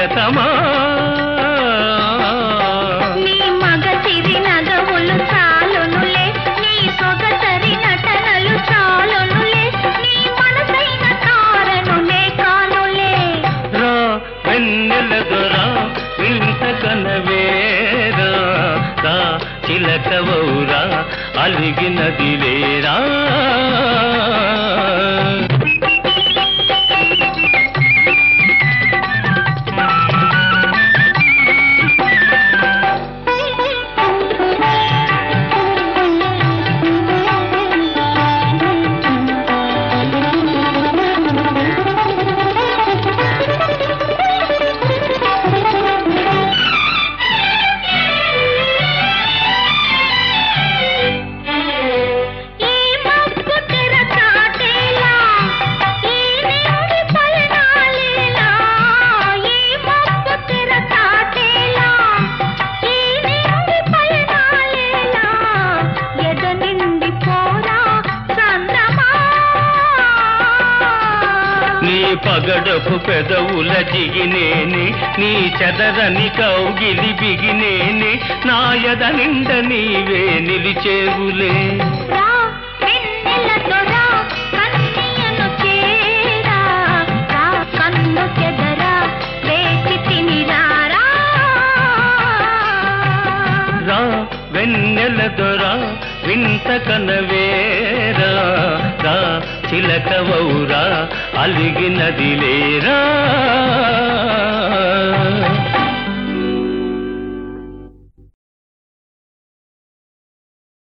ప్రియతమా నీ మగ సిరి నగవులు చాలునులే నీ సొగసరి నటనలు చాలునులే నీ మనసైన తారనులే కానులే రా వెన్నెల దొరా వింత కనవేరా రా చిలకవౌరా అలిగినది లేరా ఈ మబ్బు తెర చాటేలా ఈ నింగి పయనాలేలా ఈ మబ్బు తెర చాటేలా ఈ నింగి పయనాలేలా ఎద నిండి పోరా చంద్రమా నీ పగడపు పెదవుల జిగినేని నీ చెదరని కౌగిలి బిగినేని నా ఎద నిండ నీవే నిలిచేవులే రా వెన్నెలతో రా కన్నీయను చేరా రా కన్ను చెదరా వేచి తినిరారా రా వెన్నెల దొరా వింత కనవేరా రా చిలకవౌరా అలిగినది లేరా